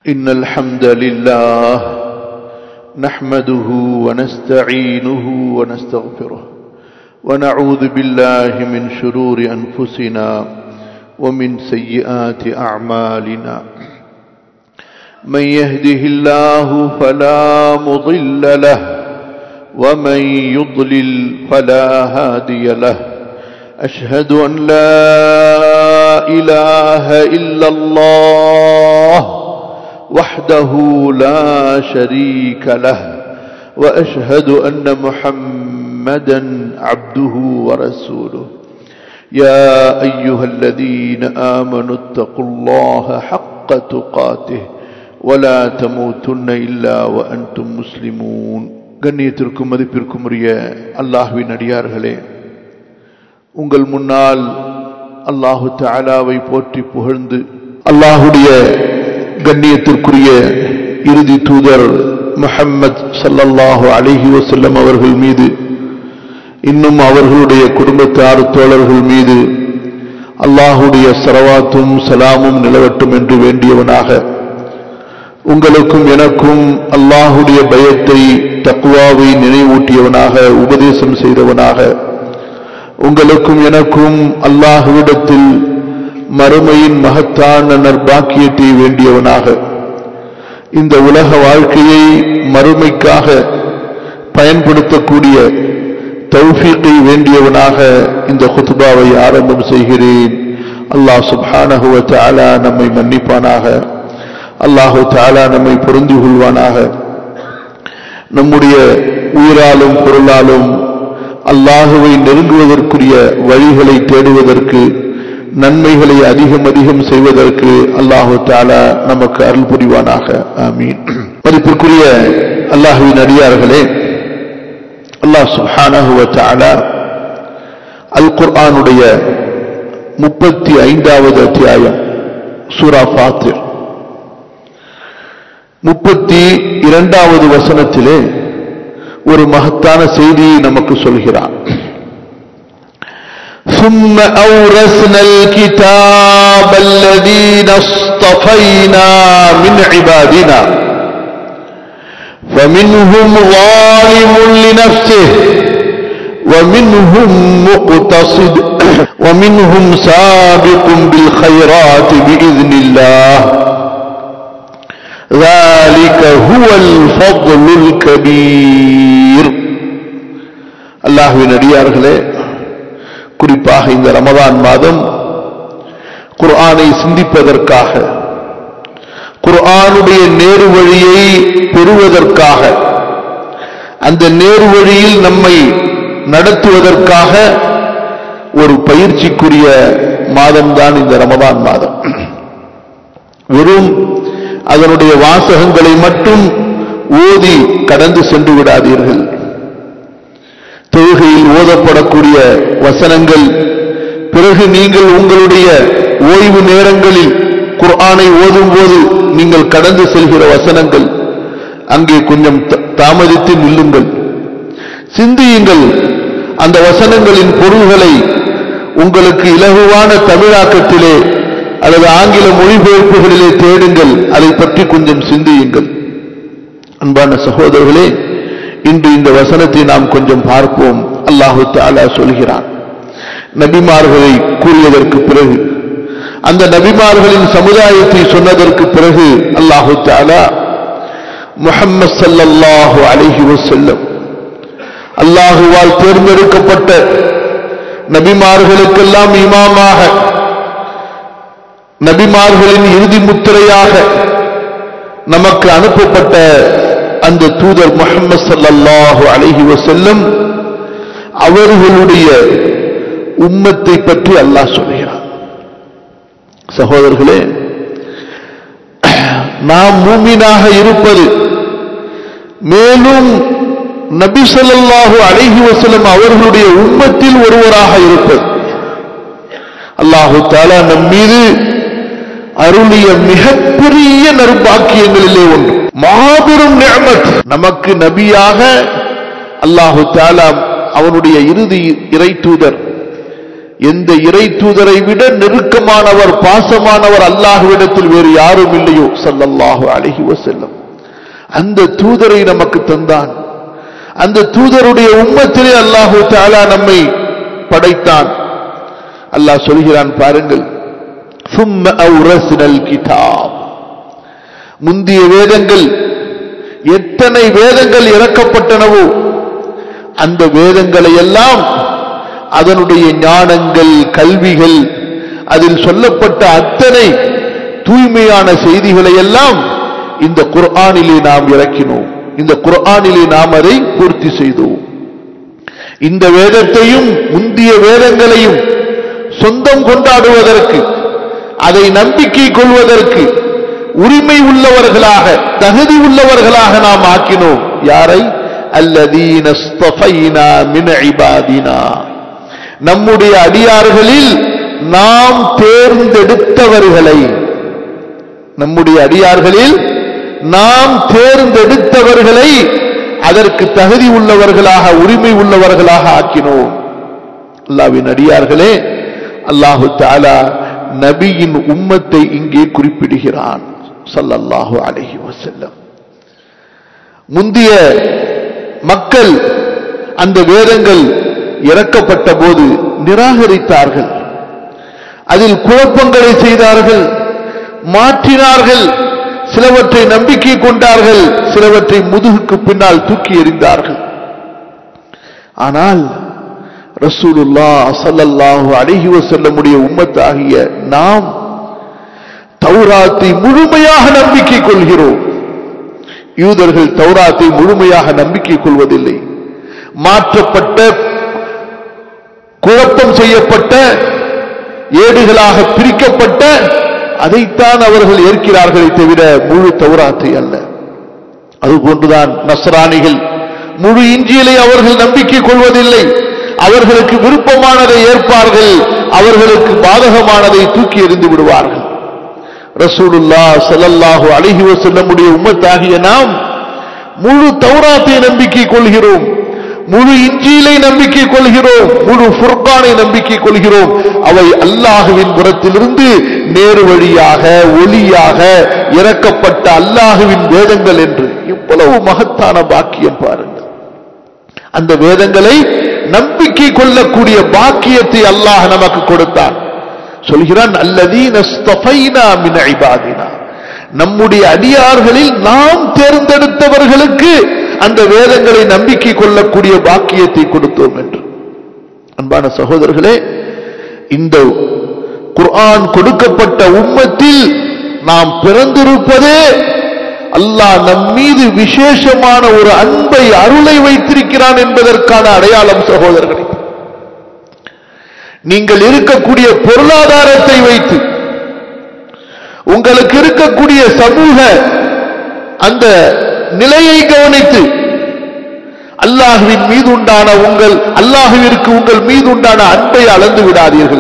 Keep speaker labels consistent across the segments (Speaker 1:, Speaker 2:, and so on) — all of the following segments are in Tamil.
Speaker 1: إن الحمد لله نحمده ونستعينه ونستغفره ونعوذ بالله من شرور أنفسنا ومن سيئات أعمالنا من يهده الله فلا مضل له ومن يضلل فلا هادي له أشهد أن لا إله إلا الله وحده لا شريك له وأشهد أن محمدا عبده ورسوله يا أيها الذين آمنوا اتقوا الله حق تقاته ولا تموتن إلا وأنتم مسلمون கண்ணியத்திற்கும் மதிப்பிற்கும் உரிய அல்லாஹுவின் அடியார்களே உங்கள் முன்னால் அல்லாஹு தாலாவை போற்றி புகழ்ந்து அல்லாஹுடைய கண்ணியத்திற்குரிய இறுதி தூதர் முஹம்மத் சல்லல்லாஹு அலிஹி வசல்லம் அவர்கள் மீது இன்னும் அவர்களுடைய குடும்பத்தார் தோழர்கள் மீது அல்லாஹுடைய சரவாத்தும் சலாமும் நிலவட்டும் என்று வேண்டியவனாக உங்களுக்கும் எனக்கும் அல்லாஹுடைய பயத்தை தக்குவாவை நினைவூட்டியவனாக உபதேசம் செய்தவனாக உங்களுக்கும் எனக்கும் அல்லாஹுவிடத்தில் மறுமையின் மகத்தான நற்பாக்கியத்தை வேண்டியவனாக இந்த உலக வாழ்க்கையை மறுமைக்காக பயன்படுத்தக்கூடிய தௌஃபீக்கை வேண்டியவனாக இந்த குத்துபாவை ஆரம்பம் செய்கிறேன் அல்லாஹ் சுப்ஹானஹுவ தாலா நம்மை மன்னிப்பானாக அல்லாஹு தாலா நம்மை பொருந்தி கொள்வானாக நம்முடைய உயிராலும் பொருளாலும் அல்லாஹுவை நெருங்குவதற்குரிய வழிகளை தேடுவதற்கு நன்மைகளை அதிகம் அதிகம் செய்வதற்கு அல்லாஹு தாலா நமக்கு அருள் புரிவானாக ஆமீன் மதிப்பிற்குரிய அல்லாஹுவின் அடியார்களே அல்லாஹ் சுஹானஹுவ தாலா அல் குர்ஆனுடைய முப்பத்தி ஐந்தாவது அத்தியாயம் சூரா ஃபாத்திர் முப்பத்தி இரண்டாவது வசனத்திலே ஒரு மகத்தான செய்தியை நமக்கு சொல்கிறார்
Speaker 2: ثم أورثنا الكتاب الذين اصطفينا من عبادنا فمنهم ظالم لنفسه ومنهم مقتصد ومنهم سابق بالخيرات بإذن الله ذلك هو الفضل الكبير
Speaker 1: அல்லாஹுவின் அடியார்களே குறிப்பாக இந்த ரமதான் மாதம் குர்ஆனை சிந்திப்பதற்காக குர்ஆனுடைய நேரு வழியை பெறுவதற்காக அந்த நேரு வழியில் நம்மை நடத்துவதற்காக ஒரு பயிற்சிக்குரிய மாதம்தான் இந்த ரமதான் மாதம் வெறும் அதனுடைய வாசகங்களை மட்டும் ஓதி கடந்து சென்று விடாதீர்கள் தொழுகையில் ஓதப்படக்கூடிய வசனங்கள் பிறகு நீங்கள் உங்களுடைய ஓய்வு நேரங்களில் குர்ஆனை ஓதும் போது நீங்கள் கடந்து செல்கிற வசனங்கள் அங்கே கொஞ்சம் தாமதித்து நில்லுங்கள் சிந்தியுங்கள் அந்த வசனங்களின் பொருள்களை உங்களுக்கு இலகுவான தமிழாக்கத்திலே அல்லது ஆங்கில மொழிபெயர்ப்புகளிலே தேடுங்கள் அதை பற்றி கொஞ்சம் சிந்தியுங்கள் அன்பான சகோதரர்களே இன்று இந்த வசனத்தை நாம் கொஞ்சம் பார்ப்போம் அல்லாஹு தாலா சொல்கிறான் நபிமார்களை கூறியதற்கு பிறகு அந்த நபிமார்களின் சமுதாயத்தை சொன்னதற்கு பிறகு அல்லாஹு தாலா முஹம்மது சல்லல்லாஹு அலிஹி வசல்லம் அல்லாஹுவால் தேர்ந்தெடுக்கப்பட்ட நபிமார்களுக்கெல்லாம் இமாமாக நபிமார்களின் இறுதி முத்திரையாக நமக்கு அனுப்பப்பட்ட அந்த தூதர் முகமது சல்லாஹு அலஹி வசல்லம் அவர்களுடைய உம்மத்தை பற்றி அல்லாஹ் சொல்கிறார் சகோதரர்களே நாம் மூமினாக இருப்பது மேலும் நபி சொல்லாஹு அழகி வசலம் அவர்களுடைய உம்மத்தில் ஒருவராக இருப்பது அல்லாஹு தாலா நம் மீது அருளிய மிகப்பெரிய நற்பாக்கியங்களிலே ஒன்று மாபெரும் நியமத் நமக்கு நபியாக அல்லாஹு தாலா அவனுடைய இறுதி இறை தூதர்
Speaker 2: எந்த இறை தூதரை விட நெருக்கமானவர் பாசமானவர் அல்லாஹ்விடத்தில் வேறு யாரும் இல்லையோ ஸல்லல்லாஹு அலைஹி வஸல்லம் அந்த தூதரை நமக்கு தந்தான் அந்த தூதருடைய உம்மத்திலே அல்லாஹு தஆலா நம்மை படைத்தான் அல்லாஹ் சொல்கிறான் பாருங்கள் ثم أورثنا الكتاب முந்திய வேதங்கள் எத்தனை வேதங்கள் இறக்கப்பட்டனவோ அந்த வேதங்களை எல்லாம் அதனுடைய ஞானங்கள் கல்விகள் அதில் சொல்லப்பட்ட அத்தனை தூய்மையான செய்திகளை எல்லாம் இந்த குர்ஆனிலே நாம் இறக்கினோம் இந்த குர்ஆனிலே நாம் அதை பூர்த்தி செய்தோம் இந்த வேதத்தையும் முந்திய வேதங்களையும் சொந்தம் கொண்டாடுவதற்கு அதை நம்பிக்கை கொள்வதற்கு உரிமை உள்ளவர்களாக தகுதி உள்ளவர்களாக நாம் ஆக்கினோம் யாரை அல்லதீன ஸ்தஃபைனா மின் இபாதினா நம்முடைய அடியார்களில் நாம் தேர்ந்தெடுத்தவர்களை நம்முடைய அடியார்களில் நாம் தேர்ந்தெடுத்தவர்களை அதற்கு தகுதி உள்ளவர்களாக உரிமை உள்ளவர்களாக ஆக்கினோம் அல்லாவின் அடியார்களே அல்லாஹு தாலா நபியின் உம்மத்தை இங்கே குறிப்பிடுகிறான் ஸல்லல்லாஹு அலைஹி வஸல்லம் முந்திய மக்கள் அந்த வேதங்கள் இறக்கப்பட்ட போது நிராகரித்தார்கள் அதில் குழப்பங்களை செய்தார்கள் மாற்றினார்கள் சிலவற்றை நம்பிக்கை கொண்டார்கள் சிலவற்றை முதுகுக்கு பின்னால் தூக்கி எறிந்தார்கள் ஆனால் ரசூலுல்லா ஸல்லல்லாஹு அலைஹி வஸல்லமுடைய உம்மத்தாகிய நாம் தௌராத்தை முழுமையாக நம்பிக்கை கொள்கிறோம் யூதர்கள் தௌராத்தை முழுமையாக நம்பிக்கை கொள்வதில்லை மாற்றப்பட்ட குழப்பம் செய்யப்பட்ட ஏடுகளாக பிரிக்கப்பட்ட அதைத்தான் அவர்கள் ஏற்கிறார்களே தவிர முழு தௌராத்தை அல்ல அதுபோன்றுதான் நஸ்ரானிகள் முழு இஞ்சியலை அவர்கள் நம்பிக்கை கொள்வதில்லை அவர்களுக்கு விருப்பமானதை ஏற்பார்கள் அவர்களுக்கு பாதகமானதை தூக்கி எறிந்து விடுவார்கள் ரசூலுல்லா ஸல்லல்லாஹு அலைஹி வஸல்லமுடைய உம்மத்தாகிய நாம் முழு தௌராத்தை நம்பிக்கை கொள்கிறோம் முழு இஞ்சியிலை நம்பிக்கை கொள்கிறோம் முழு ஃபுர்கானை நம்பிக்கை கொள்கிறோம் அவை அல்லாஹுவின் புறத்திலிருந்து நேரு வழியாக ஒளியாக இறக்கப்பட்ட அல்லாஹுவின் வேதங்கள் என்று எவ்வளவு மகத்தான பாக்கியம் பாருங்கள் அந்த வேதங்களை நம்பிக்கை கொள்ளக்கூடிய பாக்கியத்தை அல்லாஹ் நமக்கு கொடுத்தான் சொல்கிறான் அல்லதீன ஸ்தஃபைனா மின் இபாதினா நம்முடைய அடியார்களில் நாம் தேர்ந்தெடுத்தவர்களுக்கு அந்த வேதங்களை நம்பிக்கை கொள்ளக்கூடிய பாக்கியத்தை கொடுத்தோம் என்று அன்பான சகோதரர்களே இந்த குர்ஆன் கொடுக்கப்பட்ட உம்மத்தில் நாம் பிறந்திருப்பதே அல்லாஹ் நம் மீது விசேஷமான ஒரு அன்பை அருளை வைத்திருக்கிறான் என்பதற்கான அடையாளம் சகோதரர்களே நீங்கள் இருக்கக்கூடிய பொருளாதாரத்தை வைத்து உங்களுக்கு இருக்கக்கூடிய சமூக அந்த நிலையை கவனித்து அல்லாஹுவின் மீது உண்டான உங்கள் அல்லாஹுவிற்கு உங்கள் மீது உண்டான அன்பை அளந்து விடாதீர்கள்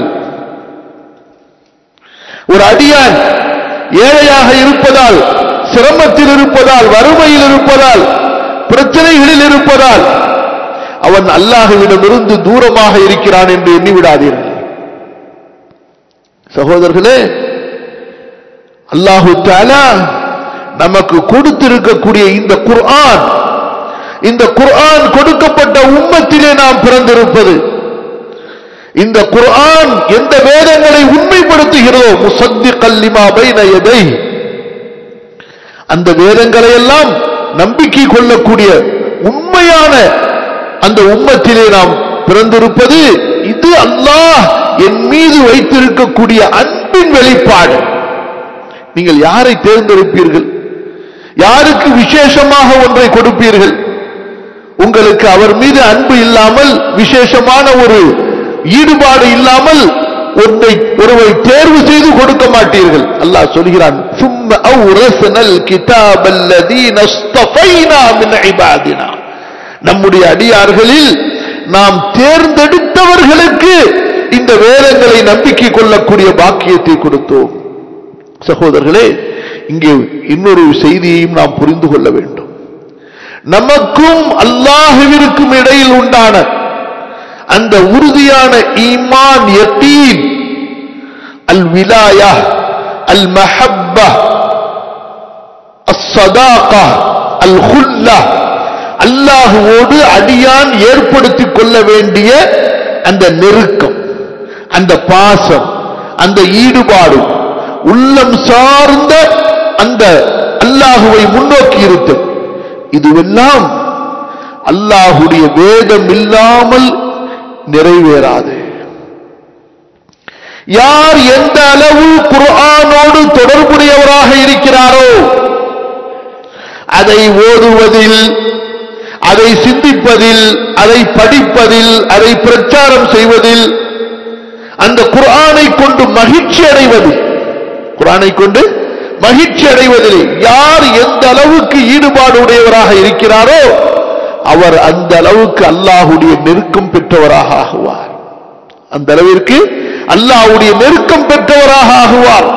Speaker 2: ஒரு அடியான் ஏழையாக இருப்பதால் சிரமத்தில் இருப்பதால் வறுமையில் இருப்பதால் பிரச்சனைகளில் இருப்பதால் அவன் அல்லாஹுவிடமிருந்து தூரமாக இருக்கிறான் என்று எண்ணிவிடாதீர்கள் சகோதரர்களே அல்லாஹு தாலா நமக்கு கொடுத்திருக்கக்கூடிய இந்த குர்ஆன் இந்த குர்ஆன் கொடுக்கப்பட்ட உம்மத்திலே நாம் பிறந்திருப்பது இந்த குர்ஆன் எந்த வேதங்களை உண்மைப்படுத்துகிறதோ முசத்தி கல்லிமா பைன எதை அந்த வேதங்களை எல்லாம் நம்பிக்கை கொள்ளக்கூடிய உண்மையான அந்த உம்மத்திலே நாம் பிறந்திருப்பது இது அல்லாஹ் என் மீது வைத்திருக்கக்கூடிய அன்பின் வெளிப்பாடு நீங்கள் யாரை தேர்ந்தெடுப்பீர்கள் யாருக்கு விசேஷமாக ஒன்றை கொடுப்பீர்கள் உங்களுக்கு அவர் மீது அன்பு இல்லாமல் விசேஷமான ஒரு ஈடுபாடு இல்லாமல் ஒன்றை ஒருவரை தேர்வு செய்து கொடுக்க மாட்டீர்கள் அல்லாஹ் சொல்கிறான் ثم أورثنا الكتاب الذين اصطفينا من عبادنا நம்முடைய அடியார்களில் நாம் தேர்ந்தெடுத்தவர்களுக்கு இந்த வேதங்களை நம்பிக்கை கொள்ளக்கூடிய பாக்கியத்தை கொடுத்தோம் சகோதரர்களே இங்கே இன்னொரு செய்தியையும் நாம் புரிந்து கொள்ள வேண்டும் நமக்கும் அல்லாஹுவிற்கும் இடையில் உண்டான அந்த உறுதியான ஈமான் யகீன் அல் விலாயா அல் மஹப்பா அஸ்ஸதாகா அல் ஹுல்லா அல்லாஹுவோடு அடியான் ஏற்படுத்திக் கொள்ள வேண்டிய அந்த நெருக்கம் அந்த பாசம் அந்த ஈடுபாடு உள்ளம் சார்ந்த அந்த அல்லாஹுவை முன்னோக்கி இருத்தல் இதுவெல்லாம் அல்லாஹுடைய வேதம் இல்லாமல் நிறைவேறாது யார் எந்த அளவு குர்ஆனோடு தொடர்புடையவராக இருக்கிறாரோ அதை ஓதுவதில் அதை சிந்திப்பதில் அதை படிப்பதில் அதை பிரச்சாரம் செய்வதில் அந்த குர்ஆனை கொண்டு மகிழ்ச்சி அடைவதில் குர்ஆனை கொண்டு மகிழ்ச்சி அடைவதில் யார் எந்த அளவுக்கு ஈடுபாடு உடையவராக இருக்கிறாரோ அவர் அந்த அளவுக்கு அல்லாஹுடைய நெருக்கம் பெற்றவராக ஆகுவார் அந்த அளவிற்கு அல்லாஹ்வுடைய நெருக்கம் பெற்றவராக ஆகுவார்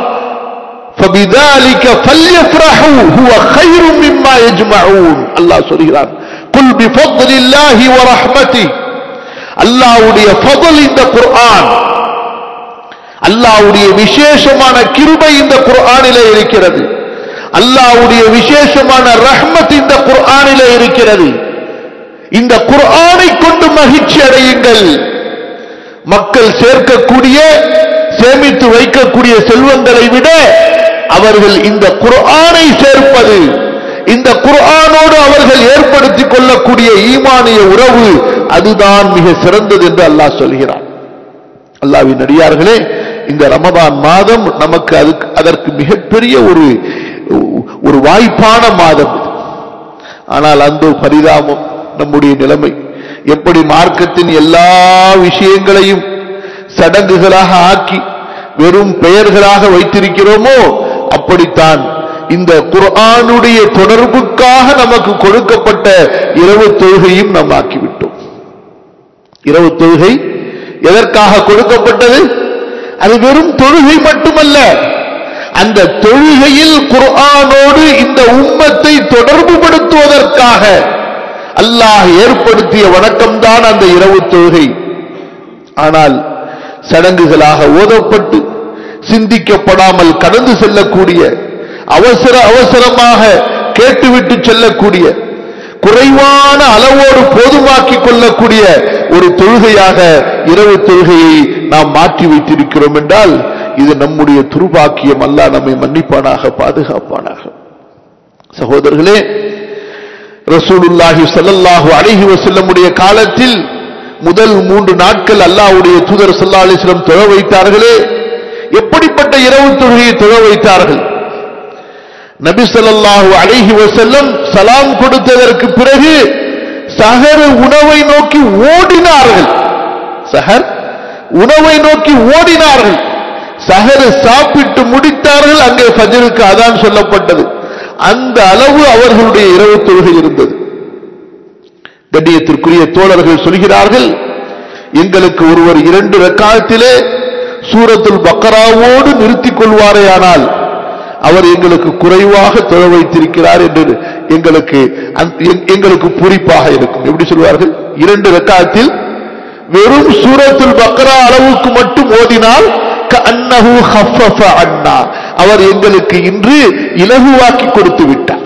Speaker 2: فبذلك فليفرحوا هو خير مما يجمعون அல்லாஹ் சொல்கிறான் قل بفضل الله ورحمته அல்லாஹ்வுடைய ஃபضل இந்த குர்ஆன் அல்லாஹ்வுடைய விசேஷமான கிருபை இந்த குர்ஆனிலே இருக்கிறது அல்லாஹ்வுடைய விசேஷமான ரஹ்மத் இந்த குர்ஆனிலே இருக்கிறது இந்த குர்ஆனை கொண்டு மகிழ்ச்சி அடையுங்கள் மக்கள் சேர்க்கக்கூடிய சேமித்து வைக்கக்கூடிய செல்வங்களை விட அவர்கள் இந்த குர்ஆனை சேர்ப்பது இந்த குர்ஆனோடு அவர்கள் ஏற்படுத்திக் கொள்ளக்கூடிய ஈமானிய உறவு அதுதான் மிக சிறந்தது என்று அல்லாஹ் சொல்கிறான் அல்லாவின் அடியார்களே இந்த ரமதான் மாதம் நமக்கு அதுக்கு அதற்கு மிகப்பெரிய ஒரு ஒரு வாய்ப்பான மாதம் இது ஆனால் அந்த பரிதாபம் நம்முடைய நிலைமை எப்படி மார்க்கத்தின் எல்லா விஷயங்களையும் சடங்குகளாக ஆக்கி வெறும் பெயர்களாக வைத்திருக்கிறோமோ அப்படித்தான் இந்த குர்ஆனுடைய தொடர்புக்காக நமக்கு கொடுக்கப்பட்ட இரவு தொழுகையும் நாம் ஆக்கிவிட்டோம் இரவு தொழுகை எதற்காக கொடுக்கப்பட்டது அது வெறும் தொழுகை மட்டுமல்ல அந்த தொழுகையில் குர்ஆனோடு இந்த உம்மத்தை தொடர்புபடுத்துவதற்காக அல்லாஹ் ஏற்படுத்திய வணக்கம்தான் அந்த இரவு தொழுகை ஆனால் சடங்குகளாக ஓதப்பட்டு சிந்திக்கப்படாமல் கடந்து செல்லக்கூடிய அவசர அவசரமாக கேட்டுவிட்டு செல்லக்கூடிய குறைவான அளவோடு போதுமாக்கிக் கொள்ளக்கூடிய ஒரு தொழுகையாக இரவு தொழுகையை நாம் மாற்றி வைத்திருக்கிறோம் என்றால் இது நம்முடைய துருபாக்கியம் அல்ல நம்மை மன்னிப்பானாக பாதுகாப்பானாக சகோதரர்களே ரசூலுல்லாஹி ஸல்லல்லாஹு அலைஹி வஸல்லமுடைய காலத்தில் முதல் மூன்று நாட்கள் அல்லாஹ்வுடைய தூதர் ஸல்லல்லாஹு அலைஹி வஸல்லம் தொழ வைத்தார்களே எப்படிப்பட்ட இரவு தொழுகையை தொழ வைத்தார்கள் நபி ஸல்லல்லாஹு அலைஹி வஸல்லம் சலாம் கொடுத்ததற்கு பிறகு சஹர் உணவை நோக்கி ஓடினார்கள் சஹர் உணவை நோக்கி ஓடினார்கள் சஹர் சாப்பிட்டு முடித்தார்கள் அங்கே ஃபஜ்ருக்கு அதான் சொல்லப்பட்டது அந்த அளவு அவர்களுடைய இரவு தொழுகை இருந்தது கண்ணியத்திற்குரிய தோழர்கள் சொல்கிறார்கள் எங்களுக்கு ஒருவர் இரண்டு ரக்காலத்திலே சூரத்துல் பக்கராவோடு நிறுத்திக் கொள்வாரேயானால் அவர் எங்களுக்கு குறைவாக தொழ வைத்திருக்கிறார் என்று எங்களுக்கு அந்த- எங்களுக்கு பூரிப்பாக இருக்கும் எப்படி சொல்வார்கள் இரண்டு ரக்காத்தில் வெறும் சூரத்துல் பக்ரா அளவுக்கு மட்டும் ஓதினால் கஅன்னஹு ஹஃபஃப அன்னா அவர் எங்களுக்கு இன்று இலகுவாக்கி கொடுத்து விட்டார்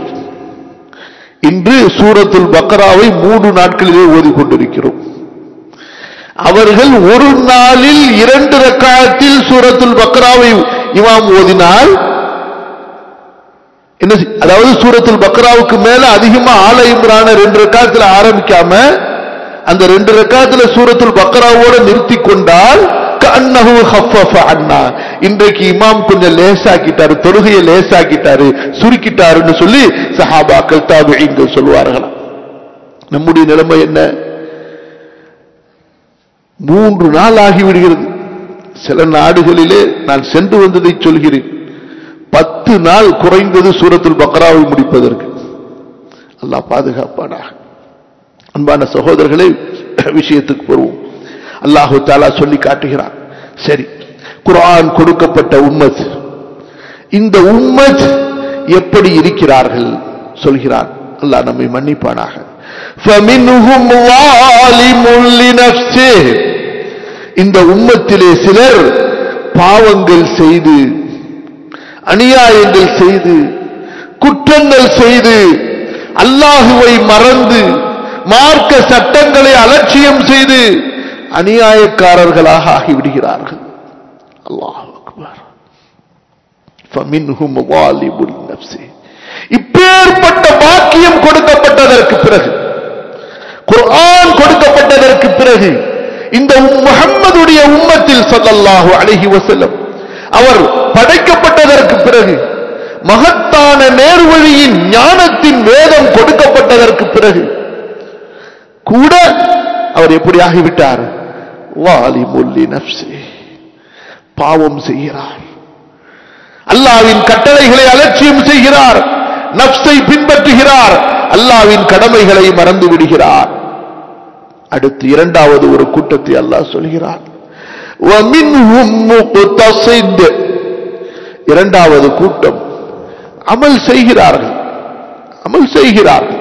Speaker 2: இன்று சூரத்துல் பக்ராவை மூன்று நாட்களிலே ஓதிக் கொண்டிருக்கிறோம் அவர்கள் ஒரு நாளில் இரண்டு ரக்காயத்தில் சூரத்துல் பக்ராவை இமாம் ஓதினால் என்ன செய்- அதாவது சூரத்துல் பக்ராவுக்கு மேல அதிகமா ஆல இம்ரான ரெண்டு ரக்காயத்துல ஆரம்பிக்காம அந்த ரெண்டு ரக்காயத்துல சூரத்துல் பக்ராவோட நிறுத்தி கொண்டால் கண்ணஹு ஹஃபஃப அண்ணா இன்றைக்கு இமாம் கொஞ்சம் லேசாக்கிட்டாரு தொழுகையை லேசாக்கிட்டாரு சுருக்கிட்டாருன்னு சொல்லி சஹாபாக்கள் தாபிகள் சொல்வார்களாம் நம்முடைய நிலைமை என்ன மூன்று நாள் ஆகிவிடுகிறது சில நாடுகளிலே நான் சென்று வந்ததை சொல்கிறேன் பத்து நாள் குறைந்தது சூரத்துல் பக்ராவை முடிப்பதற்கு அல்லாஹ் பாதுகாப்பானாக அன்பான சகோதரர்களே விஷயத்துக்கு வருவோம் அல்லாஹு தாலா சொல்லி காட்டுகிறான் சரி குர்ஆன் கொடுக்கப்பட்ட உம்மத் இந்த உம்மத் எப்படி இருக்கிறார்கள் சொல்கிறான் அல்லாஹ் நம்மை மன்னிப்பானாக فَمِنْهُمْ ظَالِمٌ لِنَفْسِهِ இந்த உம்மத்திலே சிலர் பாவங்கள் செய்து அநியாயங்கள் செய்து குற்றங்கள் செய்து அல்லாஹுவை மறந்து மார்க்க சட்டங்களை அலட்சியம் செய்து அநியாயக்காரர்களாக ஆகிவிடுகிறார்கள் அல்லாஹ் அக்பர் فَمِنْهُمْ ظَالِمٌ لِنَفْسِهِ இப்பேற்பட்ட பாக்கியம் கொடுக்கப்பட்டதற்கு பிறகு குர்ஆன் கொடுக்கப்பட்டதற்கு பிறகு இந்த முகம்மதுடைய உம்மத்தில் ஸல்லல்லாஹு அலைஹி வஸல்லம் அவர் படைக்கப்பட்டதற்கு பிறகு மகத்தான நேர்வழியின் ஞானத்தின் வேதம் கொடுக்கப்பட்டதற்கு பிறகு கூட அவர் எப்படி ஆகிவிட்டார் வாலிமுல்லி நப்சி பாவம் செய்கிறார் அல்லாவின் கட்டளைகளை அலட்சியம் செய்கிறார் நப்சை பின்பற்றுகிறார் அல்லாவின் கடமைகளை மறந்து விடுகிறார் அடுத்து இரண்டாவது ஒரு கூட்டத்தை அல்லாஹ் சொல்கிறார் وَمِنْهُمْ مُقْتَصِدٌ இரண்டாவது கூட்டம் அமல் செய்கிறார்கள் அமல் செய்கிறார்கள்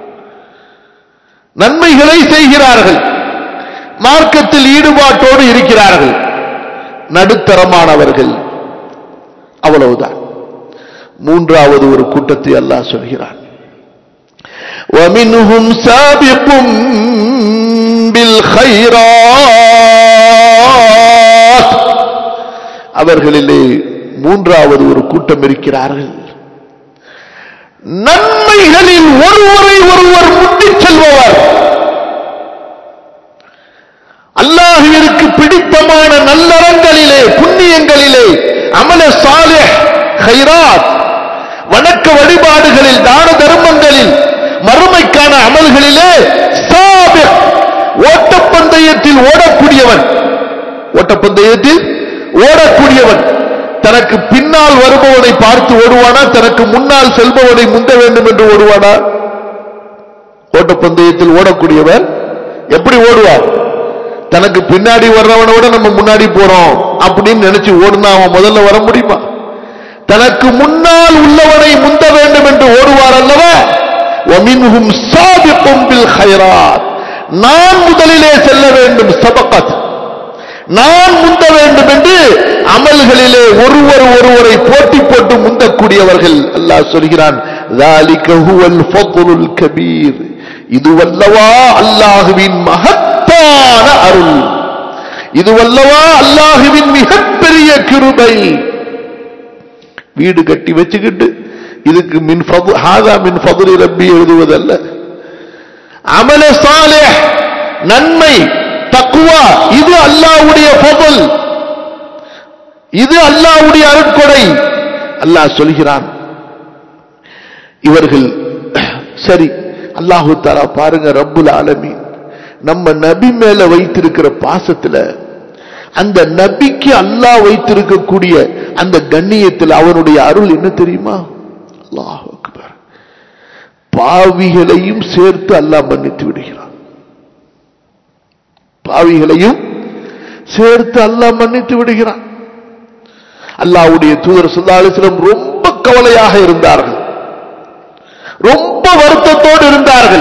Speaker 2: நன்மைகளை செய்கிறார்கள் மார்க்கத்தில் ஈடுபாட்டோடு இருக்கிறார்கள் நடுத்தரமானவர்கள் அவ்வளவுதான் மூன்றாவது ஒரு கூட்டத்தை அல்லாஹ் சொல்கிறான் وَمِنْهُمْ سَابِقٌ بِالْخَيْرَاتِ அவர்களிலே மூன்றாவது ஒரு கூட்டம் இருக்கிறார்கள் நன்மைகளில் ஒருவரை ஒருவர் முட்டிச் செல்பவர் அல்லாஹுவிற்கு பிடித்தமான நல்லறங்களிலே புண்ணியங்களிலே அமல சாலிஹ் ஹைராத் வணக்க வழிபாடுகளில் தான தர்மங்களில் மறுமைக்கான அமல்களிலே சாபிக் ஓட்டப்பந்தயத்தில் ஓடக்கூடியவன் ஓட்டப்பந்தயத்தில் ஓடக்கூடியவன் தனக்கு பின்னால் வருபவனை பார்த்து ஓடுவானா தனக்கு முன்னால் செல்பவனை முந்த வேண்டும் என்று ஓடுவானா ஓட்டப்பந்தயத்தில் ஓடக்கூடியவர் எப்படி ஓடுவார் தனக்கு பின்னாடி வர்றவனோட நம்ம முன்னாடி போறோம் அப்படின்னு நினைச்சு ஓடுனா அவன் முதல்ல வர முடியுமா தனக்கு முன்னால் உள்ளவனை முந்த வேண்டும் என்று ஓடுவார் அல்லவா وَمِنْهُمْ سَابِقٌ بِالْخَيْرَاتِ நான் முதலிலே செல்ல வேண்டும் சபகத் நான் முந்த வேண்டும் என்று அமல்களிலே ஒருவர் ஒருவரை போட்டி போட்டு முந்தக்கூடியவர்கள் அல்லாஹ் சொல்கிறான் ذَلِكَ هُوَ الْفَضْلُ الْكَبِيرُ இதுவல்லவா அல்லாஹுவின் மகத்தான அருள் இதுவல்லவா அல்லாஹுவின் மிகப்பெரிய கிருபை வீடு கட்டி வச்சுக்கிட்டு இதுக்கு மின் ஃபது ஹாதா மின் ஃபதுலி ரப்பி எழுதுவதல்ல அமல சாலிஹ் நன்மை தக்குவா இது அல்லாஹ்வுடைய ஃபதுல் இது அல்லாஹ்வுடைய அருட்கொடை அல்லாஹ் சொல்கிறான் இவர்கள் சரி அல்லாஹு தாலா பாருங்க ரப்புல் ஆலமீன் நம்ம நபி மேல வைத்திருக்கிற பாசத்துல அந்த நபிக்கு அல்லாஹ் வைத்திருக்கக்கூடிய அந்த கண்ணியத்தில் அவனுடைய அருள் என்ன தெரியுமா அல்லாஹ் அக்பர் பாவிகளையும் சேர்த்து அல்லாஹ் மன்னித்து விடுகிறான் பாவிகளையும் சேர்த்து அல்லாஹ் மன்னித்து விடுகிறான் அல்லாஹ்வுடைய தூதர் சுல்லாலிசிலம் ரொம்ப கவலையாக இருந்தார்கள் ரொம்ப வருத்தத்தோடு இருந்தார்கள்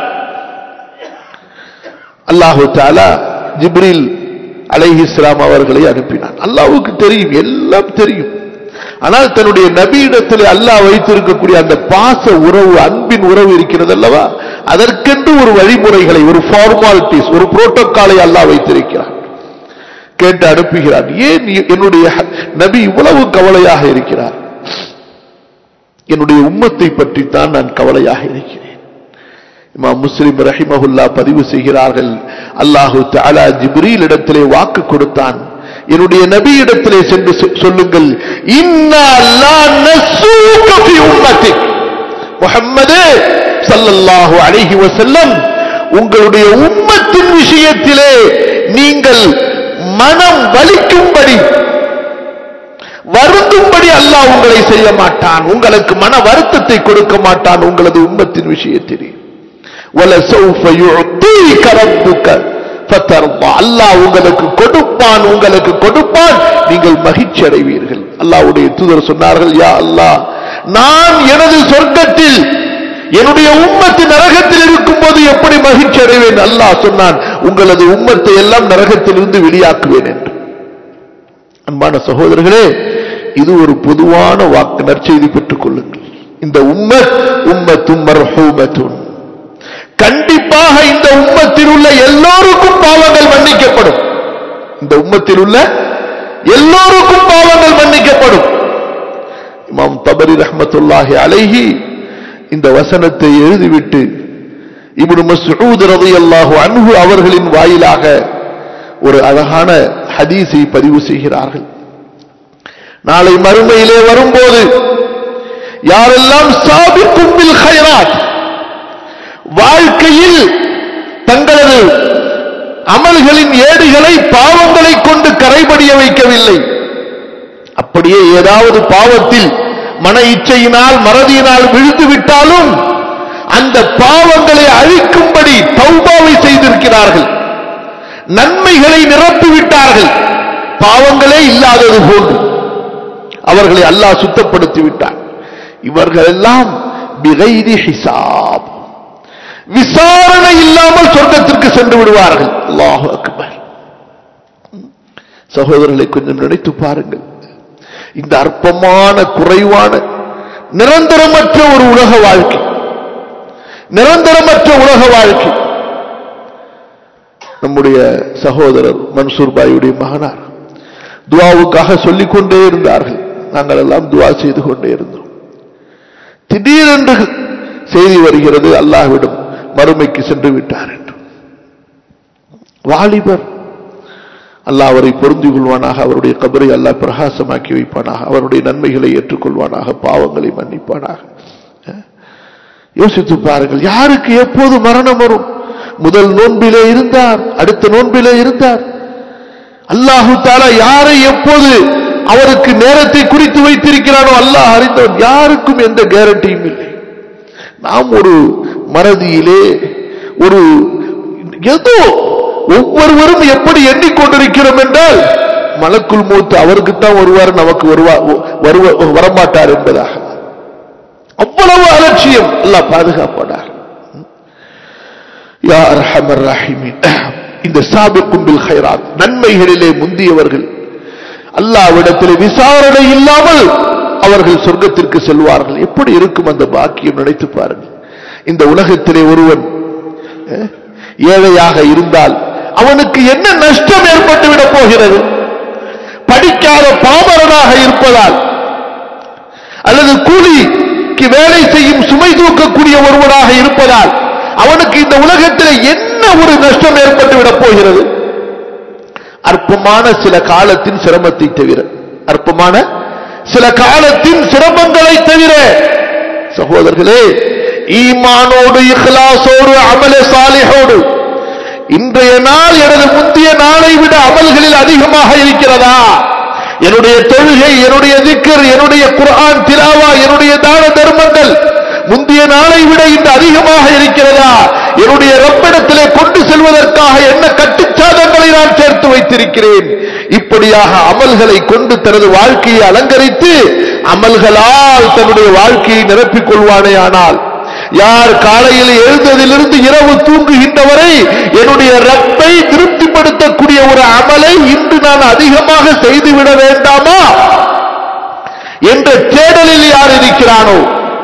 Speaker 2: அல்லாஹு தாலா ஜிப்ரில் அலைஹிஸ்லாம் அவர்களை அனுப்பினான் அல்லாஹ்வுக்கு தெரியும் எல்லாம் தெரியும் ஆனால் தன்னுடைய நபியிடத்தில் அல்லாஹ் வைத்திருக்கக்கூடிய அந்த பாச உறவு அன்பின் உறவு இருக்கிறது அல்லவா அதற்கென்று ஒரு வழிமுறைகளை ஒரு ஃபார்மாலிட்டிஸ் ஒரு புரோட்டோகாலை அல்லாஹ் வைத்திருக்கிறான் கேட்டு அனுப்புகிறான் ஏன் என்னுடைய நபி இவ்வளவு கவலையாக இருக்கிறார் என்னுடைய உம்மத்தை பற்றித்தான் நான் கவலையாக இருக்கிறேன் இமா முஸ்லிம் ரஹிமஹுல்லா பதிவு செய்கிறார்கள் அல்லாஹு தஆலா ஜிப்ரீல் இடத்திலே வாக்கு கொடுத்தான் என்னுடைய நபி இடத்திலே சென்று சொ- சொல்லுங்கள் இன்னா லா நஸூக ஃபி உம்மத்திக் முஹம்மதே ஸல்லல்லாஹு அலைஹி வஸல்லம் உங்களுடைய உம்மத்தின் விஷயத்திலே நீங்கள் மனம் வலிக்கும்படி வருந்தும்படி அல்லாஹ் உங்களை செய்ய மாட்டான் உங்களுக்கு மன வருத்தத்தை கொடுக்க மாட்டான் உங்களது உம்மத்தின் விஷயத்திலே وَلَسَوْفَ يُعْطِيكَ رَبُّكَ فَتَرْضَى அல்லாஹ் உங்களுக்கு கொடுப்பான் உங்களுக்கு கொடுப்பான் நீங்கள் மகிழ்ச்சி அடைவீர்கள் அல்லாஹ்வுடைய தூதர் சொன்னார்கள் யா அல்லாஹ் நான் எனது சொர்க்கத்தில் என்னுடைய உம்மத்து நரகத்தில் இருக்கும்போது எப்படி மகிழ்ச்சி அடைவேன் அல்லாஹ் சொன்னான் உங்களது உம்மத்தை எல்லாம் நரகத்திலிருந்து வெளியாக்குவேன் என்று அன்பான சகோதரர்களே இது ஒரு பொதுவான வாக்கு நற்செய்தி பெற்றுக் கொள்ளுங்கள் இந்த உம்மத் உம்மத்தும் மர்ஹூமத்துன் கண்டிப்பாக இந்த உம்மத்தில் உள்ள எல்லோருக்கும் பாவங்கள் மன்னிக்கப்படும் இந்த உம்மத்தில் உள்ள எல்லோருக்கும் பாவங்கள் மன்னிக்கப்படும் இமாம் தபரி ரஹ்மத்துல்லாஹி அலைஹி இந்த வசனத்தை எழுதிவிட்டு இப்னு மஸ்ஊத் ரலியல்லாஹு அன்ஹு அவர்களின் வாயிலாக ஒரு அழகான ஹதீஸை பதிவு செய்கிறார்கள் நாளை மறுமையிலே வரும்போது யாரெல்லாம் சாபிக்கும் பில் ஹைராத் வாழ்க்கையில் தங்களது அமல்களின் ஏடுகளை பாவங்களை கொண்டு கரைபடிய வைக்கவில்லை அப்படியே ஏதாவது பாவத்தில் மன இச்சையினால் மறதியினால் விழுந்து விட்டாலும் அந்த பாவங்களை அழிக்கும்படி தௌபாவை செய்திருக்கிறார்கள் நன்மைகளை நிரப்பிவிட்டார்கள் பாவங்களே இல்லாதது போன்று அவர்களை அல்லாஹ் சுத்தப்படுத்தி விட்டார் இவர்கள் எல்லாம் பிகைரி ஹிசாப் விசாரணை இல்லாமல் சொர்க்கத்திற்கு சென்று விடுவார்கள் அல்லாஹு அக்பர் சகோதரர்களை கொஞ்சம் நினைத்து பாருங்கள் இந்த அற்பமான குறைவான நிரந்தரமற்ற ஒரு உலக வாழ்க்கை நிரந்தரமற்ற உலக வாழ்க்கை நம்முடைய சகோதரர் மன்சூர் பாயுடைய மகனார் துவாவுக்காக சொல்லிக் கொண்டே இருந்தார்கள் நாங்கள் எல்லாம் துவா செய்து கொண்டே இருந்தோம் திடீரென்று செய்தி வருகிறது அல்லாஹ்விடம் மறுமைக்கு சென்று விட்டார் என்று வாலிபர் அல்லாஹ் அவரை பொருந்தி கொள்வானாக அவருடைய கபரை அல்லாஹ் பிரகாசமாக்கி வைப்பானாக அவருடைய நன்மைகளை ஏற்றுக்கொள்வானாக பாவங்களை மன்னிப்பானாக யோசித்து பாருங்கள் யாருக்கு எப்போது மரணம் வரும் முதல் நோன்பிலே இருந்தார் அடுத்த நோன்பிலே இருந்தார் அல்லாஹு தாலா யாரை எப்போது அவருக்கு நேரத்தை குறித்து வைத்திருக்கிறானோ அல்லாஹ் அறிந்தவன் யாருக்கும் எந்த கேரண்டியும் இல்லை நாம் ஒரு மறதியிலே ஒரு ஏதோ ஒவ்வொருவரும் எப்படி எண்ணிக்கொண்டிருக்கிறோம் என்றால் மலக்குள் மூத்து அவருக்குத்தான் வருவார் நமக்கு வருவா வருவ வரமாட்டார் என்பதாக அவ்வளவு அலட்சியம் எல்லாம் பாதுகாப்பானார் யார் ஹமர் ராஹிமின் இந்த சாபிக்கும் பில் ஹைராத் நன்மைகளிலே முந்தியவர்கள் அல்லாவிடத்தில் விசாரணை இல்லாமல் அவர்கள் சொர்க்கத்திற்கு செல்வார்கள் எப்படி இருக்கும் அந்த பாக்கியம் நினைத்து பாருங்கள் இந்த உலகத்திலே ஒருவன் அஹ், ஏழையாக இருந்தால் அவனுக்கு என்ன நஷ்டம் ஏற்பட்டு விடப் போகிறது படிக்காத பாமரனாக இருப்பதால் அல்லது கூலிக்கு வேலை செய்யும் சுமை தூக்கக்கூடிய ஒருவனாக இருப்பதால் அவனுக்கு இந்த உலகத்தில் என்ன ஒரு நஷ்டம் ஏற்பட்டு விடப் போகிறது அற்பமான சில காலத்தின் சிரமத்தை தவிர அற்பமான சில காலத்தின் சிரமங்களை தவிர சகோதரர்களே ஈமானோடு இஹ்லாசோடு அமல சாலிஹோடு இன்றைய நாள் எனது முந்தைய நாளை விட அமல்களில் அதிகமாக இருக்கிறதா என்னுடைய தொழுகை என்னுடைய திக்கர் என்னுடைய குர்ஆன் திலாவா என்னுடைய தான தர்மங்கள் முந்தைய நாளை விட இன்று அதிகமாக இருக்கிறதா என்னுடைய ரப்பிடத்திலே கொண்டு செல்வதற்காக என்ன கட்டுச்சாதங்களை நான் சேர்த்து வைத்திருக்கிறேன் இப்படியாக அமல்களை கொண்டு தனது வாழ்க்கையை அலங்கரித்து அமல்களால் தன்னுடைய வாழ்க்கையை நிரப்பிக் கொள்வானே ஆனால் யார் காலையில் எழுந்ததிலிருந்து இரவு தூங்குகின்றவரை என்னுடைய ரப்பை திருப்திப்படுத்தக்கூடிய ஒரு அமலை இன்று நான் அதிகமாக செய்துவிட வேண்டாமா என்ற தேடலில் யார் இருக்கிறானோ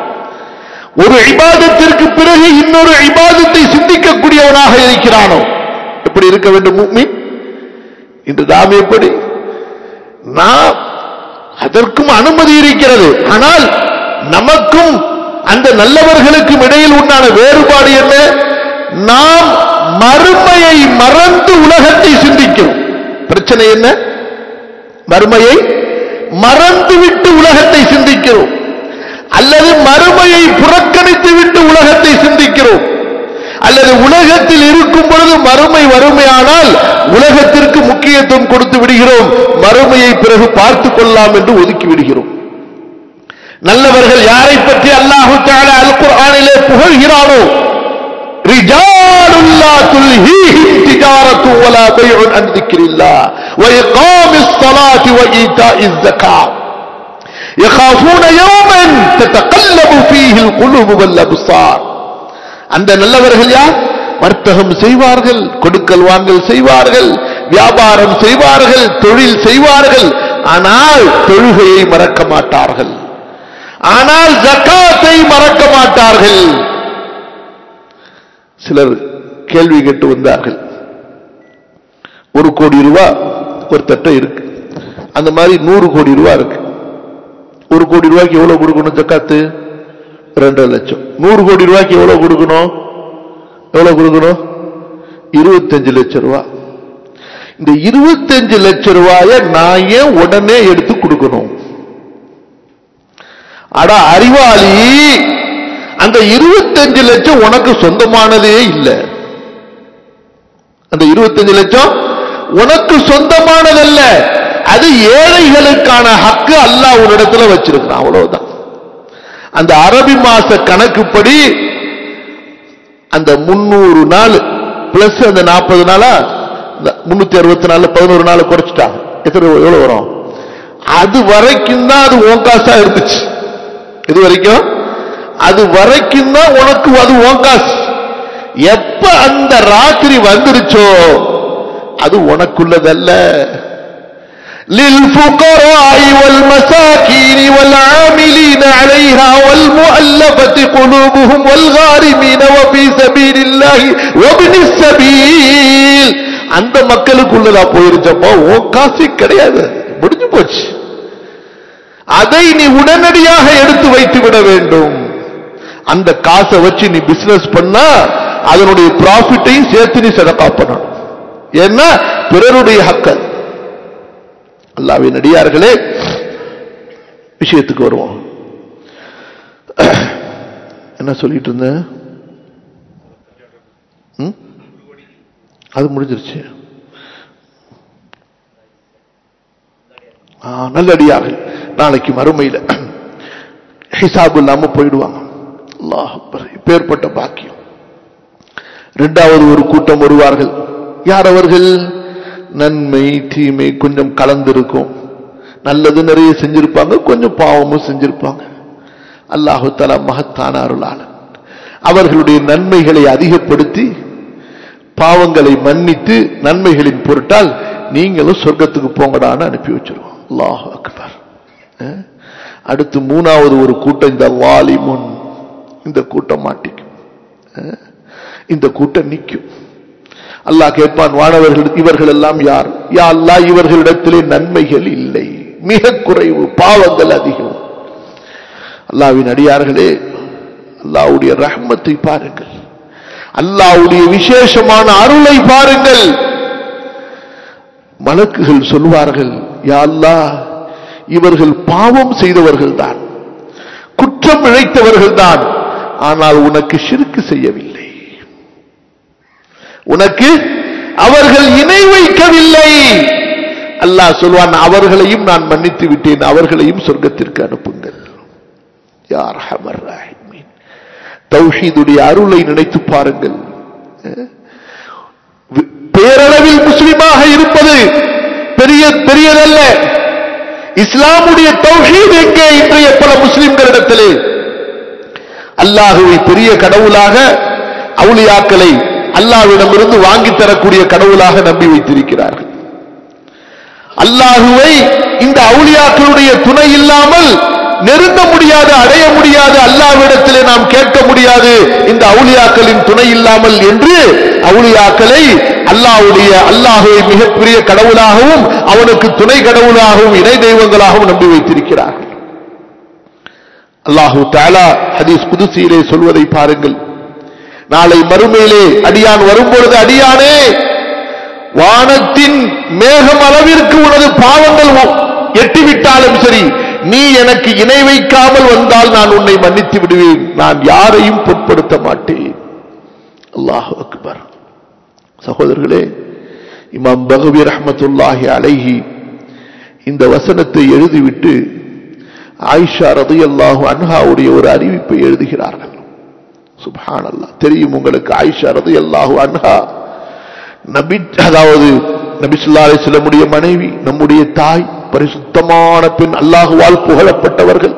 Speaker 2: ஒரு இபாதத்திற்கு பிறகு இன்னொரு இபாதத்தை சிந்திக்கக்கூடியவனாக இருக்கிறானோ எப்படி இருக்க வேண்டும் முஃமின்? இன்று நாம் எப்படி நாம் அதற்கும் அனுமதி இருக்கிறது ஆனால் நமக்கும் அந்த நல்லவர்களுக்கும் இடையில் உண்டான வேறுபாடு என்ன நாம் மறுமையை மறந்து உலகத்தை சிந்திக்கிறோம் பிரச்சனை என்ன மறுமையை மறந்துவிட்டு உலகத்தை சிந்திக்கிறோம் அல்லது மறுமையை புறக்கணித்து விட்டு உலகத்தை சிந்திக்கிறோம் அல்லது உலகத்தில் இருக்கும் பொழுது மறுமை வறுமையானால் உலகத்திற்கு முக்கியத்துவம் கொடுத்து விடுகிறோம் மறுமையை பிறகு பார்த்துக் கொள்ளலாம் என்று ஒதுக்கி விடுகிறோம் நல்லவர்கள் யாரை பற்றி அல்லாஹு தஆலா அல் குர்ஆனிலே புகழ்கிறானோ رجال لا تلهيهم تجارة ولا بيع عن ذكر الله وإقام الصلاة وإيتاء الزكاة يخافون يوما تتقلب فيه القلوب والابصار அந்த நல்லவர்கள் யார் வர்த்தகம் செய்வார்கள் கொடுக்கல் வாங்கல் செய்வார்கள் வியாபாரம் செய்வார்கள் தொழில் செய்வார்கள் ஆனால் தொழுகையை மறக்க மாட்டார்கள் ஆனால் ஜக்காத்தை மறக்க மாட்டார்கள் சிலர் கேள்வி கேட்டு வந்தார்கள் ஒரு கோடி ரூபாய் ஒரு தட்டை இருக்கு அந்த மாதிரி நூறு கோடி ரூபாய் இருக்கு ஒரு கோடி ரூபாய்க்கு எவ்வளவு கொடுக்கணும் ஜக்காத்து ரெண்டரை லட்சம் நூறு கோடி ரூபாய்க்கு எவ்வளவு கொடுக்கணும் எவ்வளவு கொடுக்கணும் இருபத்தஞ்சு லட்சம் ரூபாய் இந்த இருபத்தஞ்சு லட்சம் ரூபாய நான் ஏன் உடனே எடுத்து கொடுக்கணும் அட அறிவாளி அந்த இருபத்தஞ்சு லட்சம் உனக்கு சொந்தமானதே இல்லை அந்த இருபத்தஞ்சு லட்சம் உனக்கு சொந்தமானதல்ல அது ஏழைகளுக்கான ஹக்கு அல்லாஹ் ஒரு இடத்துல வச்சிருக்கிறான் அவ்வளவுதான் அந்த அரபி மாச கணக்குப்படி அந்த முன்னூறு நாள் பிளஸ் அந்த நாற்பது நாளா முன்னூத்தி அறுபத்தி நாலு பதினோரு நாள் குறைச்சிட்டாங்க எத்தனை எவ்வளவு வரும் அது வரைக்கும் தான் அது உன் காசா இருந்துச்சு இது வரைக்கும் அது வரைக்கும் தான் உனக்கு அது உன் காசு எப்ப அந்த ராத்திரி வந்துருச்சோ அது உனக்குள்ளதல்ல للفقراء والمساكين والعاملين عليها والمؤلفة قلوبهم والغارمين وفي سبيل الله وابن السبيل அந்த மக்களுக்குள்ளதா போயிருச்சப்போ உன் காசு கிடையாது முடிஞ்சு போச்சு அதை நீ உடனடியாக எடுத்து வைத்து விட வேண்டும் அந்த காசை வச்சு நீ பிசினஸ் பண்ணா அதனுடைய ப்ராஃபிட்டையும் சேர்த்து நீ சதக்கா பண்ணணும் ஏன்னா பிறருடைய ஹக்கல் அல்லாவின் அடியார்களே விஷயத்துக்கு வருவோம் என்ன சொல்லிட்டு இருந்தேன் ம்? அது முடிஞ்சிருச்சு ஆ, நல்லடியார்கள் நாளைக்கு மறுமையில் ஹிசாபு இல்லாம போயிடுவாங்க அல்லாஹ் அக்பர். இப்பேற்பட்ட பாக்கியம் இரண்டாவது ஒரு கூட்டம் வருவார்கள் யார் அவர்கள் நன்மை தீமை கொஞ்சம் கலந்திருக்கும் நல்லது நிறைய செஞ்சிருப்பாங்க கொஞ்சம் பாவமும் செஞ்சிருப்பாங்க அல்லாஹு தலா மகத்தான அருளாளன் அவர்களுடைய நன்மைகளை அதிகப்படுத்தி பாவங்களை மன்னித்து நன்மைகளின் பொருட்டால் நீங்களும் சொர்க்கத்துக்கு போங்கடான்னு அனுப்பி வச்சிருவோம் அல்லாஹ் அக்பர் அஹ்? அடுத்து மூணாவது ஒரு கூட்டம் இந்த வாலிமுன் இந்த கூட்டம் மாட்டிக்கும் அஹ்? இந்த கூட்டம் நிற்கும் அல்லாஹ் கேட்பான் வானவர்கள் இவர்கள் எல்லாம் யார் யா அல்லாஹ் இவர்களிடத்திலே நன்மைகள் இல்லை மிக குறைவு பாவங்கள் அதிகம் அல்லாவின் அடியார்களே அல்லாவுடைய ரஹ்மத்தை பாருங்கள் அல்லாவுடைய விசேஷமான அருளை பாருங்கள் மலக்குகள் சொல்வார்கள் யா அல்லாஹ் இவர்கள் பாவம் செய்தவர்கள் தான் குற்றம் இழைத்தவர்கள் தான் ஆனால் உனக்கு சிறுக்கு செய்யவில்லை உனக்கு அவர்கள் இணை வைக்கவில்லை அல்லாஹ் சொல்வான் அவர்களையும் நான் மன்னித்து விட்டேன் அவர்களையும் சொர்க்கத்திற்கு அனுப்புங்கள் யார் ஹமர் ராஹிமீன் தௌஹீதுடைய அருளை நினைத்து பாருங்கள் அஹ், வி- பேரளவில் முஸ்லிமாக இருப்பது பெரிய பெரியதல்ல இஸ்லாமுடைய தௌஹீத் எங்கே இன்றைய பல முஸ்லிம்களிடத்திலே அல்லாஹுவை பெரிய கடவுளாக அவுலியாக்களை அல்லாஹ்விடமிருந்து வாங்கித் தரக்கூடிய கடவுளாக நம்பி வைத்திருக்கிறார்கள் அல்லாஹுவை இந்த அவுலியாக்களுடைய துணை இல்லாமல் நெருங்க முடியாது அடைய முடியாது அல்லாஹ்விடத்திலே நாம் கேட்க முடியாது இந்த அவுலியாக்களின் துணை இல்லாமல் என்று அவுலியாக்களை அல்லாஹ்வுடைய அல்லாஹுவை மிகப்பெரிய கடவுளாகவும் அவனுக்கு துணை கடவுளாகவும் இணை தெய்வங்களாகவும் நம்பி வைத்திருக்கிறார்கள் அல்லாஹு தாலா ஹதீஸ் புதுசியிலே சொல்வதை பாருங்கள் நாளை மறுமையிலே அடியான் வரும்பொழுது அடியானே வானத்தின் மேகம் அளவிற்கு உனது பாவங்கள் ஒ- எட்டிவிட்டாலும் சரி நீ எனக்கு இணை வைக்காமல் வந்தால் நான் உன்னை மன்னித்து விடுவேன் நான் யாரையும் பொருட்படுத்த மாட்டேன் அல்லாஹ் அக்பர் சகோதரர்களே இமாம் பகவி ரஹ்மத்துல்லாஹி அலைஹி இந்த வசனத்தை எழுதிவிட்டு ஆயிஷா ரதியல்லாஹு அன்ஹாவுடைய ஒரு அறிவிப்பை எழுதுகிறார்கள் சுப்ஹானல்லாஹ் தெரியும் உங்களுக்கு ஆயிஷா ரதியல்லாஹு அன்ஹா நபி அதாவது நபி ஸல்லல்லாஹு அலைஹி வஸல்லமுடைய மனைவி நம்முடைய தாய் பரிசுத்தமான பெண் அல்லாஹுவால் புகழப்பட்டவர்கள்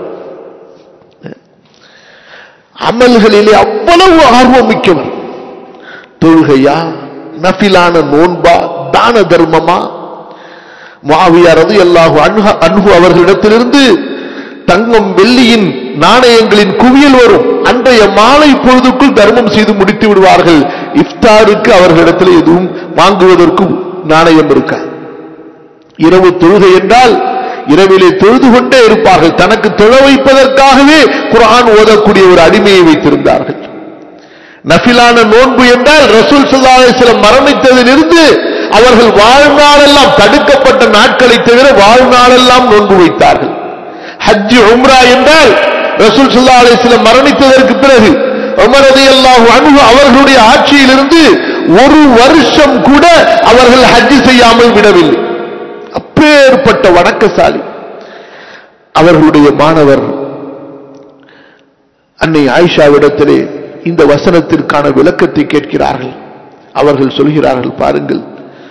Speaker 2: அமல்களிலே அவ்வளவு ஆர்வம் மிக்கவர் தொழுகையா நஃபிலான நோன்பா தான தர்மமா மாவியாரது அல்லாஹு அன்ஹு அன்ஹு அவர்களிடத்திலிருந்து தங்கம் வெள்ளியின் நாணயங்களின் குவியல் வரும் அன்றைய மாலை பொழுதுக்குள் தர்மம் செய்து முடித்து விடுவார்கள் இஃப்தாருக்கு அவர்களிடத்தில் எதுவும் வாங்குவதற்கு நாணயம் இருக்க இரவு தொழுகை என்றால் இரவிலே தொழுது கொண்டே இருப்பார்கள் தனக்கு தொழ வைப்பதற்காகவே குர்ஆன் ஓதக்கூடிய ஒரு அடிமையை வைத்திருந்தார்கள் நஃபிலான நோன்பு என்றால் ரசூல் ஸல்லல்லாஹு அலைஹி வஸல்லம் மரணித்ததிலிருந்து அவர்கள் வாழ்நாளெல்லாம் தடுக்கப்பட்ட நாட்களை தவிர வாழ்நாளெல்லாம் நோன்பு வைத்தார்கள் ஹஜ் உம்ரா என்றால் ரசூல் ஸல்லல்லாஹு அலைஹி வஸல்லம் மரணித்ததற்கு பிறகு உமர் ரலியல்லாஹு அன்ஹு அவர்களுடைய ஆட்சியிலிருந்து ஒரு வருஷம் கூட அவர்கள் ஹஜ் செய்யாமல் விடவில்லை அப்பேற்பட்ட வணக்கசாலி அவர்களுடைய மாணவர் அன்னை ஆயிஷாவிடத்திலே இந்த வசனத்திற்கான விளக்கத்தை கேட்கிறார்கள் அவர்கள் சொல்கிறார்கள் பாருங்கள்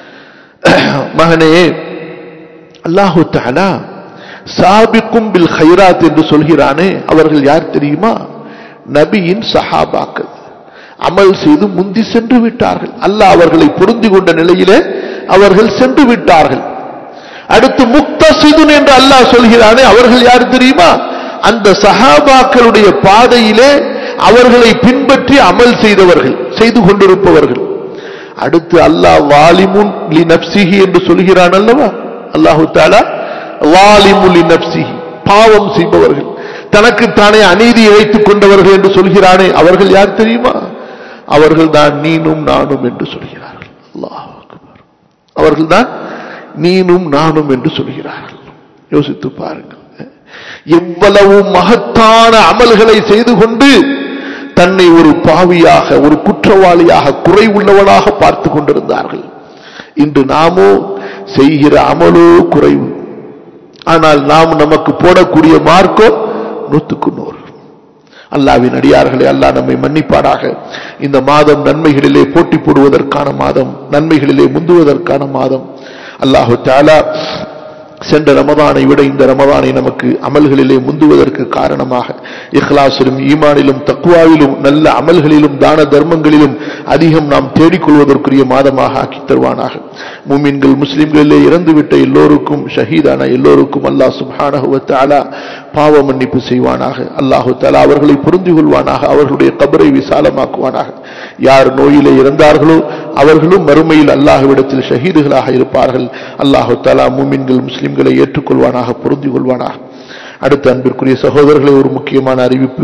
Speaker 2: மகனே அல்லாஹு தஆலா சாபிக்கும் பில் ஹைராத் என்று சொல்கிறானே அவர்கள் யார் தெரியுமா நபியின் சஹாபாக்கள் அமல் செய்து முந்தி சென்று விட்டார்கள் அல்லாஹ் அவர்களை பொருந்தி கொண்ட நிலையிலே அவர்கள் சென்று விட்டார்கள் அடுத்து முக்தசிதுன் என்று அல்லாஹ் சொல்கிறானே அவர்கள் யார் தெரியுமா அந்த சஹாபாக்களுடைய பாதையிலே அவர்களை பின்பற்றி அமல் செய்தவர்கள் செய்து கொண்டிருப்பவர்கள் அடுத்து அல்லாஹ் வாலிமுன் லி நப்சிஹி என்று சொல்கிறான் அல்லவா அல்லாஹு தாலா வாலிமுன் லி நப்சிஹி பாவம் செய்பவர்கள் தனக்கு தானே அநீதியை வைத்துக் கொண்டவர்கள் என்று சொல்கிறானே அவர்கள் யார் தெரியுமா அவர்கள் தான் நீனும் நானும் என்று சொல்கிறார்கள் அல்லாஹ் அவர்கள் தான் நீனும் நானும் என்று சொல்கிறார்கள் யோசித்து பாருங்கள் எவ்வளவு மகத்தான அமல்களை செய்து கொண்டு தன்னை ஒரு பாவியாக ஒரு குற்றவாளியாக குறைவுள்ளவனாக பார்த்து கொண்டிருந்தார்கள் இன்று நாமோ செய்கிற அமலோ குறைவு ஆனால் நாம் நமக்கு போடக்கூடிய மார்க்கோ நூத்துக்கு நூறு அல்லாவின் அடியார்களே அல்லாஹ் நம்மை மன்னிப்பாடாக இந்த மாதம் நன்மைகளிலே போட்டி போடுவதற்கான மாதம் நன்மைகளிலே முந்துவதற்கான மாதம் அல்லாஹு தாலா சென்ற ரமதானை விட இந்த ரமதானை நமக்கு அமல்களிலே முந்துவதற்கு காரணமாக இஹ்லாசிலும் ஈமானிலும் தக்குவாவிலும் நல்ல அமல்களிலும் தான தர்மங்களிலும் அதிகம் நாம் தேடிக்கொள்வதற்குரிய மாதமாக ஆக்கி தருவானாக மூமின்கள் முஸ்லிம்களிலே இறந்துவிட்ட எல்லோருக்கும் ஷஹீதான எல்லோருக்கும் அல்லாஹ் சுப்ஹானஹு தஆலா பாவ மன்னிப்பு செய்வானாக அல்லாஹு தஆலா அவர்களை புரிந்து கொள்வானாக அவர்களுடைய கபரை விசாலமாக்குவானாக யார் நோயிலே இறந்தார்களோ அவர்களும் மறுமையில் அல்லாஹ்விடத்தில் ஷஹீதுகளாக இருப்பார்கள் அல்லாஹு தஆலா மூமின்கள் முஸ்லிம்களை ஏற்றுக்கொள்வானாக புரிந்து கொள்வானாக அடுத்த அன்பிற்குரிய சகோதரர்களை ஒரு முக்கியமான அறிவிப்பு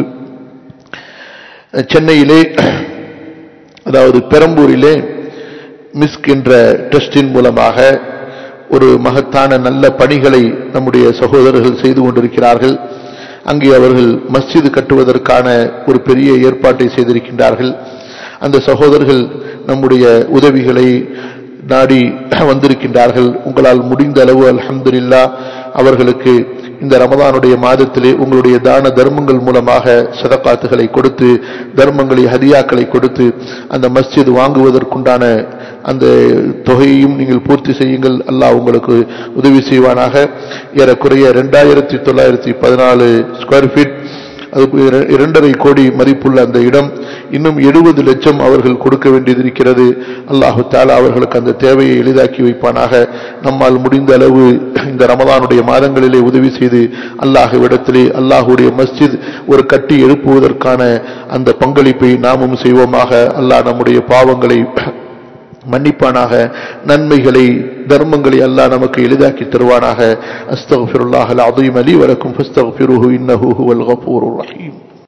Speaker 2: சென்னையிலே அதாவது பெரம்பூரிலே மிஸ்க் என்ற டெஸ்டின் மூலமாக ஒரு மகத்தான நல்ல பணிகளை நம்முடைய சகோதரர்கள் செய்து கொண்டிருக்கிறார்கள் அங்கே அவர்கள் மஸ்ஜிது கட்டுவதற்கான ஒரு பெரிய ஏற்பாட்டை செய்திருக்கின்றார்கள் அந்த சகோதரர்கள் நம்முடைய உதவிகளை நாடி வந்திருக்கின்றார்கள் உங்களால் முடிந்த அளவு அல்ஹம்துலில்லா அவர்களுக்கு இந்த ரமதானுடைய மாதத்திலே உங்களுடைய தான தர்மங்கள் மூலமாக சதக்காத்துகளை கொடுத்து தர்மங்களை ஹதியாக்களை கொடுத்து அந்த மஸ்ஜித் வாங்குவதற்குண்டான அந்த தொகையையும் நீங்கள் பூர்த்தி செய்யுங்கள் அல்லாஹ் உங்களுக்கு உதவி செய்வானாக ஏறக்குறைய ரெண்டாயிரத்தி தொள்ளாயிரத்தி பதினாலு ஸ்கொயர் ஃபீட் அதுக்கு இர- இரண்டரை கோடி மதிப்புள்ள அந்த இடம் இன்னும் எழுபது லட்சம் அவர்கள் கொடுக்க வேண்டியதிருக்கிறது அல்லாஹு தாலா அவர்களுக்கு அந்த தேவையை எளிதாக்கி வைப்பானாக நம்மால் முடிந்த அளவு இந்த ரமதானுடைய மாதங்களிலே உதவி செய்து அல்லாஹ்விடத்திலே அல்லாஹுடைய மஸ்ஜித் ஒரு கட்டி எழுப்புவதற்கான அந்த பங்களிப்பை நாமும் செய்வோமாக அல்லாஹ் நம்முடைய பாவங்களை மன்னிப்பானாக நன்மைகளை தர்மங்களை அல்லாஹ் நமக்கு எளிதாக்கி தருவானாக அஸ்தக்ஃபிருல்லாஹ் அல் அதீம் அலி வலக்கும் ஃபஸ்தக்ஃபிருஹு இன்னஹு ஹுவல் கஃபூருர் ரஹீம்